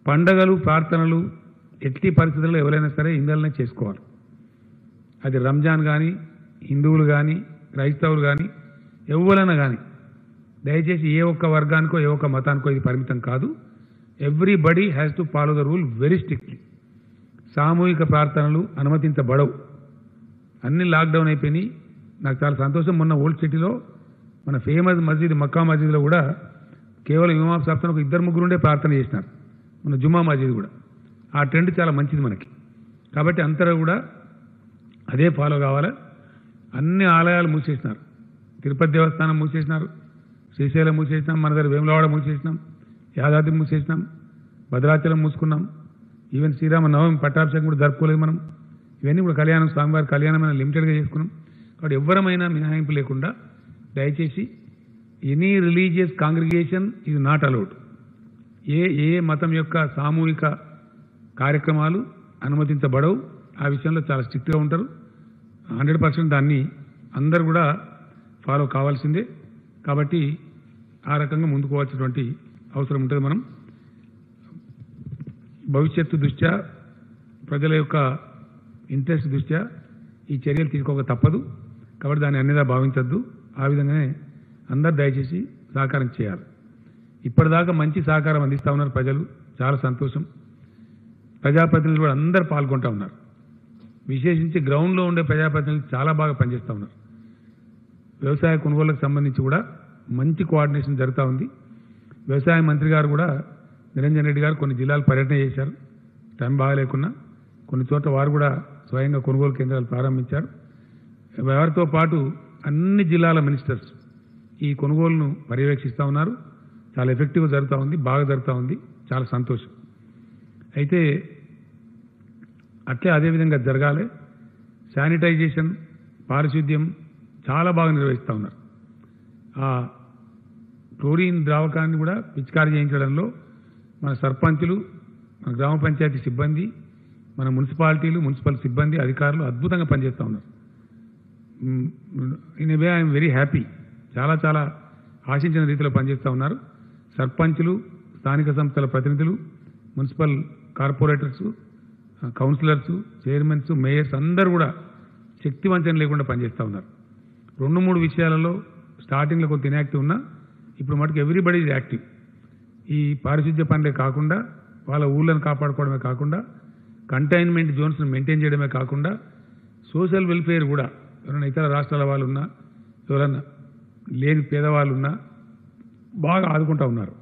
పండగలు ప్రార్థనలు ఎట్టి పరిస్థితుల్లో ఎవరైనా సరే ఇందలనే చేసుకోవాలి అది రంజాన్ కానీ హిందువులు కానీ క్రైస్తవులు కానీ ఎవరైనా కానీ దయచేసి ఏ ఒక్క వర్గానికో ఏ ఒక్క మతానికో ఇది పరిమితం కాదు everybody has to follow the rule very strictly సామూహిక ప్రార్థనలు అనుమతించబడవు అన్ని లాక్డౌన్ అయిపోయినాయి నాకు చాలా సంతోషం మొన్న ఓల్డ్ సిటీలో మన ఫేమస్ మస్జిద్ మక్కా మస్జిద్లో కూడా కేవలం ఇమాం సాబ్తో ఒక ఇద్దరు ముగ్గురు ఉండే ప్రార్థన చేసినారు మన జుమ్మా మస్జిద్ కూడా ఆ ట్రెండ్ చాలా మంచిది మనకి కాబట్టి అంతలో కూడా అదే ఫాలో కావాలా అన్ని ఆలయాలు మూసేసినారు తిరుపతి దేవస్థానం మూసేసినారు శ్రీశైలం మూసేసినాం మన దగ్గర వేములవాడ మూసేసినాం యాదాద్రి మూసేసినాం భద్రాచలం మూసుకున్నాం ఈవెన్ శ్రీరామ నవమి పట్టాభిషేకం కూడా జరుపుకోలేదు మనం ఇవన్నీ కూడా కళ్యాణం స్వామివారి కళ్యాణం మనం లిమిటెడ్గా చేసుకున్నాం కాబట్టి ఎవరమైనా మినహాయింపు లేకుండా దయచేసి ఎనీ రిలీజియస్ కాంగ్రిగేషన్ ఇది నాట్ అలౌడ్ ఏ ఏ మతం యొక్క సామూహిక కార్యక్రమాలు అనుమతించబడవు ఆ విషయంలో చాలా స్ట్రిక్ట్గా ఉంటారు హండ్రెడ్ పర్సెంట్ దాన్ని అందరు కూడా ఫాలో కావాల్సిందే కాబట్టి ఆ రకంగా ముందుకు పోవాల్సినటువంటి అవసరం ఉంటుంది మనం భవిష్యత్తు దృష్ట్యా ప్రజల యొక్క ఇంట్రెస్ట్ దృష్ట్యా ఈ చర్యలు తీసుకోక తప్పదు కాబట్టి దాన్ని అన్నిదా భావించద్దు ఆ విధంగానే అందరు దయచేసి సహకారం చేయాలి ఇప్పటిదాకా మంచి సహకారం అందిస్తూ ఉన్నారు ప్రజలు చాలా సంతోషం ప్రజాప్రతినిధులు కూడా అందరు పాల్గొంటూ ఉన్నారు విశేషించి గ్రౌండ్లో ఉండే ప్రజాప్రతినిధులు చాలా బాగా పనిచేస్తూ ఉన్నారు వ్యవసాయ కొనుగోళ్లకు సంబంధించి కూడా మంచి కోఆర్డినేషన్ జరుగుతూ ఉంది వ్యవసాయ మంత్రి గారు కూడా నిరంజన్ రెడ్డి గారు కొన్ని జిల్లాలు పర్యటన చేశారు టైం బాగాలేకున్నా కొన్ని చోట్ల వారు కూడా స్వయంగా కొనుగోలు కేంద్రాలు ప్రారంభించారు వారితో పాటు అన్ని జిల్లాల మినిస్టర్స్ ఈ కొనుగోలును పర్యవేక్షిస్తూ ఉన్నారు చాలా ఎఫెక్టివ్గా జరుగుతూ ఉంది బాగా జరుగుతూ ఉంది చాలా సంతోషం అయితే అట్లే అదేవిధంగా జరగాలి శానిటైజేషన్ పారిశుద్ధ్యం చాలా బాగా నిర్వహిస్తూ ఉన్నారు ఆ క్లోరిన్ ద్రావకాన్ని కూడా పిచికారీ చేయించడంలో మన సర్పంచులు మన గ్రామ పంచాయతీ సిబ్బంది మన మున్సిపాలిటీలు మున్సిపల్ సిబ్బంది అధికారులు అద్భుతంగా పనిచేస్తూ ఉన్నారు anyway I'm very happy చాలా చాలా ఆశించిన రీతిలో పనిచేస్తూ ఉన్నారు సర్పంచులు స్థానిక సంస్థల ప్రతినిధులు municipal corporators councillors chairmans mayors అందరూ కూడా శక్తివంచన లేకుండా పనిచేస్తూ ఉన్నారు రెండు మూడు విషయాలలో స్టార్టింగ్లో కొంత ఇన్యాక్టివ్ ఉన్నా ఇప్పుడు మటుకు ఎవ్రీబడి ఈజ్ యాక్టివ్ ఈ పారిశుద్ధ్య పనులే కాకుండా వాళ్ళ ఊళ్ళను కాపాడుకోవడమే కాకుండా కంటైన్మెంట్ జోన్స్ను మెయింటైన్ చేయడమే కాకుండా సోషల్ వెల్ఫేర్ కూడా ఎవరైనా ఇతర రాష్ట్రాల వాళ్ళు ఉన్నా ఎవరన్నా లేని పేదవాళ్ళు ఉన్నా బాగా ఆదుకుంటూ ఉన్నారు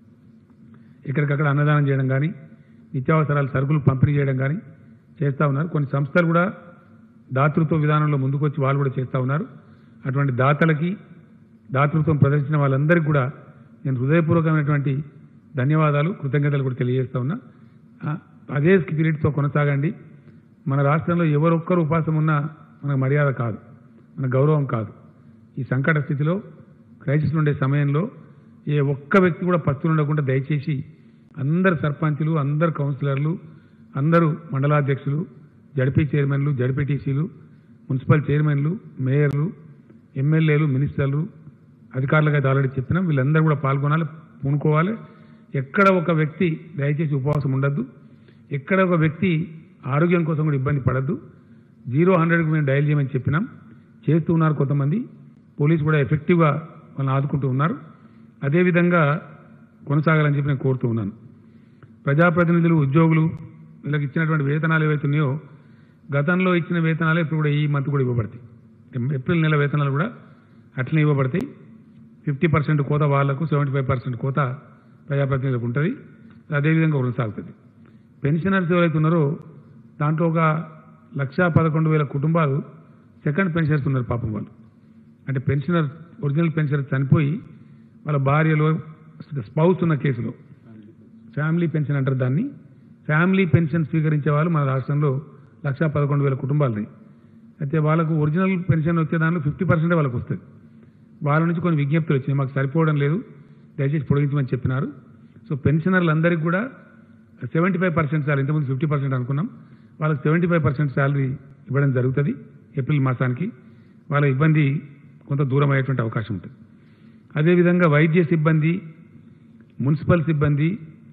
ఎక్కడికక్కడ అన్నదానం చేయడం కానీ నిత్యావసరాలు సరుకులు పంపిణీ చేయడం కానీ చేస్తూ ఉన్నారు కొన్ని సంస్థలు కూడా దాతృత్వ విధానంలో ముందుకొచ్చి వాళ్ళు కూడా చేస్తూ ఉన్నారు అటువంటి దాతలకి దాతృత్వం ప్రదర్శించిన వాళ్ళందరికీ కూడా నేను హృదయపూర్వకమైనటువంటి ధన్యవాదాలు కృతజ్ఞతలు కూడా తెలియజేస్తా ఉన్నా ఆ, అదే స్పిరిట్తో కొనసాగండి మన రాష్ట్రంలో ఎవరొక్కరు ఉపాసం ఉన్నా మనకు మర్యాద కాదు మన గౌరవం కాదు ఈ సంకట స్థితిలో క్రైసిస్ ఉండే సమయంలో ఏ ఒక్క వ్యక్తి కూడా పస్తులు ఉండకుండా దయచేసి అందరు సర్పంచులు అందరు కౌన్సిలర్లు అందరూ మండలాధ్యక్షులు జడ్పీ చైర్మన్లు జడ్పీటీసీలు మున్సిపల్ చైర్మన్లు మేయర్లు ఎమ్మెల్యేలు మినిస్టర్లు అధికారులుగా అయితే ఆల్రెడీ చెప్పినాం వీళ్ళందరూ కూడా పాల్గొనాలి పూనుకోవాలి ఎక్కడ ఒక వ్యక్తి దయచేసి ఉపవాసం ఉండద్దు ఎక్కడ ఒక వ్యక్తి ఆరోగ్యం కోసం కూడా ఇబ్బంది పడద్దు జీరో హండ్రెడ్కి మేము డయల్ చేయమని చెప్పినాం చేస్తూ ఉన్నారు కొంతమంది పోలీసు కూడా ఎఫెక్టివ్గా వాళ్ళని ఆదుకుంటూ ఉన్నారు అదేవిధంగా కొనసాగాలని చెప్పి నేను కోరుతూ ఉన్నాను ప్రజాప్రతినిధులు ఉద్యోగులు వీళ్ళకి ఇచ్చినటువంటి వేతనాలు ఏవైతే ఉన్నాయో గతంలో ఇచ్చిన వేతనాలు ఇప్పుడు కూడా ఈ మంత్ కూడా ఇవ్వబడతాయి ఏప్రిల్ నెల వేతనాలు కూడా అట్లనే ఇవ్వబడతాయి ఫిఫ్టీ పర్సెంట్ కోత వాళ్లకు సెవెంటీ ఫైవ్ పర్సెంట్ కోత ప్రజాప్రతినిధులకు ఉంటుంది అదేవిధంగా కొనసాగుతుంది పెన్షనర్స్ ఎవరైతే ఉన్నారో దాంట్లో ఒక లక్షా పదకొండు వేల కుటుంబాలు సెకండ్ పెన్షనర్స్ ఉన్నారు పాపం వాళ్ళు అంటే పెన్షనర్ ఒరిజినల్ పెన్షనర్ చనిపోయి వాళ్ళ భార్యలో స్పౌస్ ఉన్న కేసులో ఫ్యామిలీ పెన్షన్ అంటారు దాన్ని ఫ్యామిలీ పెన్షన్ స్వీకరించే వాళ్ళు మన రాష్ట్రంలో లక్షా పదకొండు వేల కుటుంబాలని అయితే వాళ్ళకు ఒరిజినల్ పెన్షన్ వచ్చే దానిలో ఫిఫ్టీ పర్సెంటే వాళ్ళకు వస్తుంది వాళ్ళ నుంచి కొన్ని విజ్ఞప్తులు వచ్చినాయి మాకు సరిపోవడం లేదు దయచేసి పొడిగించమని చెప్పినారు సో పెన్షనర్లందరికీ కూడా సెవెంటీ ఫైవ్ పర్సెంట్ శాలరీ ఇంతకుముందు ఫిఫ్టీ పర్సెంట్ అనుకున్నాం వాళ్ళకి సెవెంటీ ఫైవ్ పర్సెంట్ శాలరీ ఇవ్వడం జరుగుతుంది ఏప్రిల్ మాసానికి వాళ్ళ ఇబ్బంది కొంత దూరం అయ్యేటువంటి అవకాశం ఉంటుంది అదేవిధంగా వైద్య సిబ్బంది మున్సిపల్ సిబ్బంది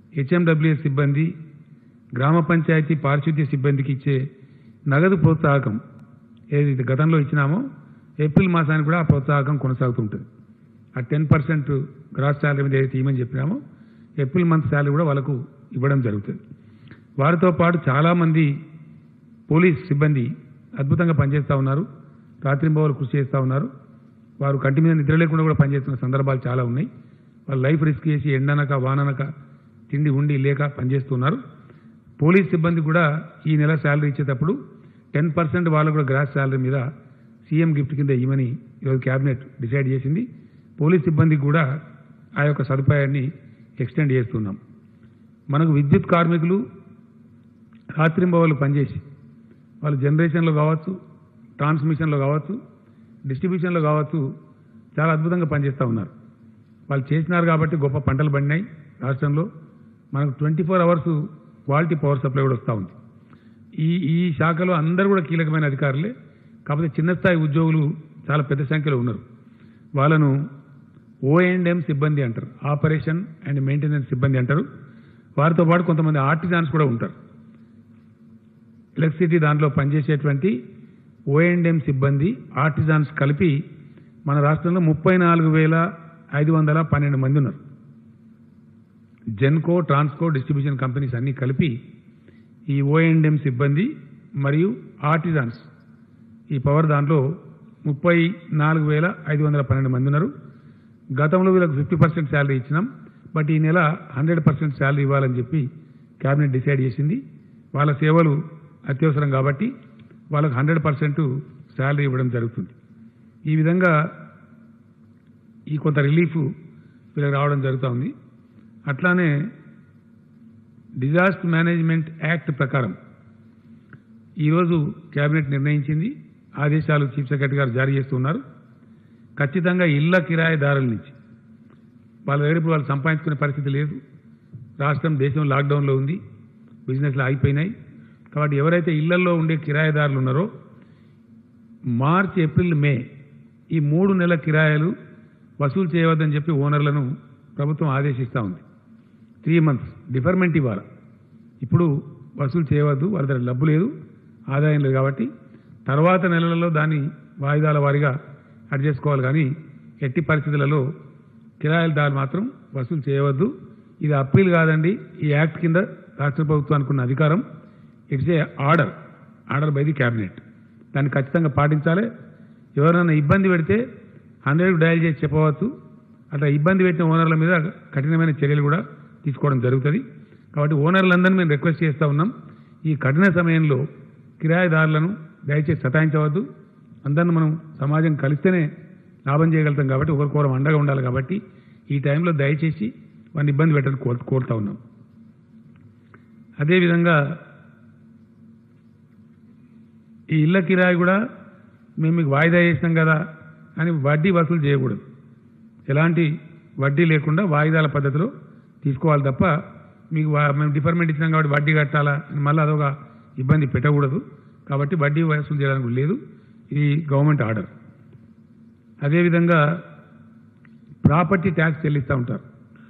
హెచ్ఎండబ్ల్యూఎస్ సిబ్బంది గ్రామ పంచాయతీ పారిశుద్ధ్య సిబ్బందికి ఇచ్చే నగదు ప్రోత్సాహకం ఏదైతే గతంలో ఇచ్చినామో ఏప్రిల్ మాసానికి కూడా ఆ ప్రోత్సాహకం కొనసాగుతుంటుంది ఆ టెన్ పర్సెంట్ గ్రాస్ శాలరీ మీద ఏదైతే ఇవ్వమని చెప్పినామో ఏప్రిల్ మంత్ శాలరీ కూడా వాళ్ళకు ఇవ్వడం జరుగుతుంది వారితో పాటు చాలామంది పోలీస్ సిబ్బంది అద్భుతంగా పనిచేస్తూ ఉన్నారు రాత్రింబవలు కృషి చేస్తూ ఉన్నారు వారు కంటి మీద నిద్ర లేకుండా కూడా పనిచేస్తున్న సందర్భాలు చాలా ఉన్నాయి వాళ్ళు లైఫ్ రిస్క్ చేసి ఎండనక వాననక తిండి ఉండి లేక పనిచేస్తున్నారు పోలీస్ సిబ్బంది కూడా ఈ నెల శాలరీ ఇచ్చేటప్పుడు టెన్ పర్సెంట్ వాళ్ళు కూడా గ్రాస్ శాలరీ మీద సీఎం గిఫ్ట్ కింద ఇవ్వని ఈరోజు క్యాబినెట్ డిసైడ్ చేసింది పోలీస్ సిబ్బందికి కూడా ఆ యొక్క సదుపాయాన్ని ఎక్స్టెండ్ చేస్తున్నాం మనకు విద్యుత్ కార్మికులు రాత్రింబవళ్ళు పనిచేసి వాళ్ళు జనరేషన్లో కావచ్చు ట్రాన్స్మిషన్లో కావచ్చు డిస్ట్రిబ్యూషన్లో కావచ్చు చాలా అద్భుతంగా పనిచేస్తూ ఉన్నారు వాళ్ళు చేసినారు కాబట్టి గొప్ప పంటలు పండినాయి రాష్ట్రంలో మనకు twenty four hours quality power supply కూడా వస్తూ ఉంది ఈ ఈ శాఖలో అందరూ కూడా కీలకమైన అధికారులే కాకపోతే చిన్న స్థాయి ఉద్యోగులు చాలా పెద్ద సంఖ్యలో ఉన్నారు వాళ్ళను ఓ అండ్ ఎం సిబ్బంది అంటారు ఆపరేషన్ అండ్ మెయింటెనెన్స్ సిబ్బంది అంటారు వారితో పాటు కొంతమంది ఆర్టిజాన్స్ కూడా ఉంటారు ఎలక్ట్రిసిటీ దాంట్లో పనిచేసేటువంటి ఓ అండ్ ఎం సిబ్బంది ఆర్టిజాన్స్ కలిపి మన రాష్ట్రంలో ముప్పై నాలుగు వేల ఐదు వందల పన్నెండు మంది ఉన్నారు జెన్కో ట్రాన్స్కో డిస్ట్రిబ్యూషన్ కంపెనీస్ అన్నీ కలిపి ఈ ఓఎండ్ఎం సిబ్బంది మరియు ఆర్టిజాన్స్ ఈ పవర్ దాంట్లో ముప్పై నాలుగు వేల ఐదు వందల పన్నెండు మంది ఉన్నారు గతంలో వీళ్ళకి ఫిఫ్టీ పర్సెంట్ శాలరీ ఇచ్చినాం బట్ ఈ నెల హండ్రెడ్ పర్సెంట్ శాలరీ ఇవ్వాలని చెప్పి క్యాబినెట్ డిసైడ్ చేసింది వాళ్ళ సేవలు అత్యవసరం కాబట్టి వాళ్ళకి హండ్రెడ్ పర్సెంట్ శాలరీ ఇవ్వడం జరుగుతుంది ఈ విధంగా ఈ కొంత రిలీఫ్ వీళ్ళకి రావడం జరుగుతూ ఉంది అట్లానే డిజాస్టర్ మేనేజ్మెంట్ యాక్ట్ ప్రకారం ఈరోజు కేబినెట్ నిర్ణయించింది ఆదేశాలు చీఫ్ సెక్రటరీ గారు జారీ చేస్తున్నారు ఖచ్చితంగా ఇళ్ల కిరాయిదారుల నుంచి వాళ్ళ దగ్గర ఇప్పుడు వాళ్ళు సంపాదించుకునే పరిస్థితి లేదు రాష్ట్రం దేశం లాక్డౌన్లో ఉంది బిజినెస్లు ఆగిపోయినాయి కాబట్టి ఎవరైతే ఇళ్లలో ఉండే కిరాయిదారులు ఉన్నారో మార్చ్ ఏప్రిల్ మే ఈ మూడు నెలల కిరాయిలు వసూలు చేయవద్దని చెప్పి ఓనర్లను ప్రభుత్వం ఆదేశిస్తూ ఉంది త్రీ మంత్స్ డిఫర్మెంట్ ఇవ్వాలి ఇప్పుడు వసూలు చేయవద్దు వాళ్ళ దగ్గర డబ్బు లేదు ఆదాయం లేదు కాబట్టి తర్వాత నెలలలో దాన్ని వాయిదాల వారీగా అడ్ చేసుకోవాలి కానీ ఎట్టి పరిస్థితులలో కిరాయిలదారు మాత్రం వసూలు చేయవద్దు ఇది అప్పీల్ కాదండి ఈ యాక్ట్ కింద రాష్ట్ర ప్రభుత్వానికి ఉన్న అధికారం it's a order order by the cabinet దాన్ని ఖచ్చితంగా పాటించాలి ఎవరైనా ఇబ్బంది పెడితే హండ్రెడ్ డయల్ చేసి చెప్పవచ్చు అట్లా ఇబ్బంది పెట్టిన ఓనర్ల మీద కఠినమైన చర్యలు కూడా తీసుకోవడం జరుగుతుంది కాబట్టి ఓనర్లందరినీ మేము రిక్వెస్ట్ చేస్తూ ఉన్నాం ఈ కఠిన సమయంలో కిరాయిదారులను దయచేసి సతాయించవద్దు అందరిని మనం సమాజం కలిస్తేనే లాభం చేయగలుగుతాం కాబట్టి ఒకరికొకరం అండగా ఉండాలి కాబట్టి ఈ టైంలో దయచేసి వారిని ఇబ్బంది పెట్టని కోరు కోరుతా ఉన్నాం అదేవిధంగా ఈ ఇళ్ల కిరాయి కూడా మేము మీకు వాయిదా చేసినాం కదా అని వడ్డీ వసూలు చేయకూడదు ఎలాంటి వడ్డీ లేకుండా వాయిదాల పద్ధతిలో తీసుకోవాలి తప్ప మీకు వా- మేము డిఫర్మెంట్ ఇచ్చినాం కాబట్టి వడ్డీ కట్టాలా అని మళ్ళీ అదొక ఇబ్బంది పెట్టకూడదు కాబట్టి వడ్డీ వసూలు చేయడానికి లేదు ఇది గవర్నమెంట్ ఆర్డర్ అదేవిధంగా ప్రాపర్టీ ట్యాక్స్ చెల్లిస్తూ ఉంటారు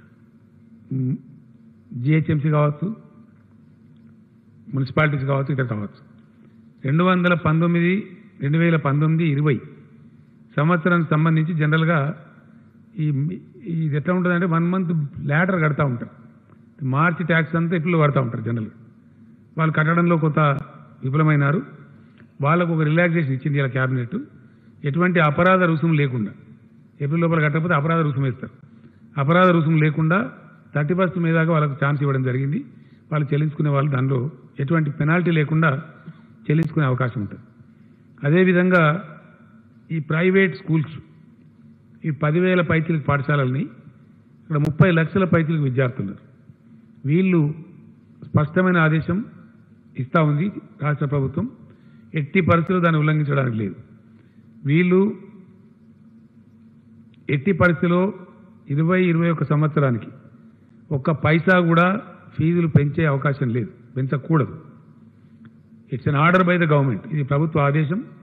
జిహెచ్ఎంసీ కావచ్చు మున్సిపాలిటీస్ కావచ్చు ఇతర కావచ్చు రెండు వందల పంతొమ్మిది రెండు వేల పంతొమ్మిది ఇరవై సంవత్సరానికి సంబంధించి జనరల్గా ఈ ఇది ఎట్లా ఉంటుందంటే వన్ మంత్ లేటర్ కడతా ఉంటారు మార్చి ట్యాక్స్ అంతా ఇప్పుడు కడతా ఉంటారు జనరల్గా వాళ్ళు కట్టడంలో కొంత విఫలమైనారు వాళ్ళకు ఒక రిలాక్సేషన్ ఇచ్చింది ఇలా క్యాబినెట్ ఎటువంటి అపరాధ రుసుము లేకుండా ఏప్రిల్ లోపల కట్టకపోతే అపరాధ రుసుము వేస్తారు అపరాధ రుసుము లేకుండా థర్టీ ఫస్ట్ మీద వాళ్ళకు ఛాన్స్ ఇవ్వడం జరిగింది వాళ్ళు చెల్లించుకునే వాళ్ళు దానిలో ఎటువంటి పెనాల్టీ లేకుండా చెల్లించుకునే అవకాశం ఉంటుంది అదేవిధంగా ఈ ప్రైవేట్ స్కూల్స్ ఈ పదివేల పైచిలకు పాఠశాలల్ని ఇక్కడ ముప్పై లక్షల పైచిలకు విద్యార్థులు ఉన్నారు. వీళ్ళు స్పష్టమైన ఆదేశం ఇస్తా ఉంది రాష్ట్ర ప్రభుత్వం ఎట్టి పరిస్థితుల్లో దాన్ని ఉల్లంఘించడానికి లేదు వీళ్ళు ఎట్టి పరిస్థితిలో ఇరవై ఇరవై ఒక సంవత్సరానికి ఒక్క పైసా కూడా ఫీజులు పెంచే అవకాశం లేదు పెంచకూడదు it's an order by the government ఇది ప్రభుత్వ ఆదేశం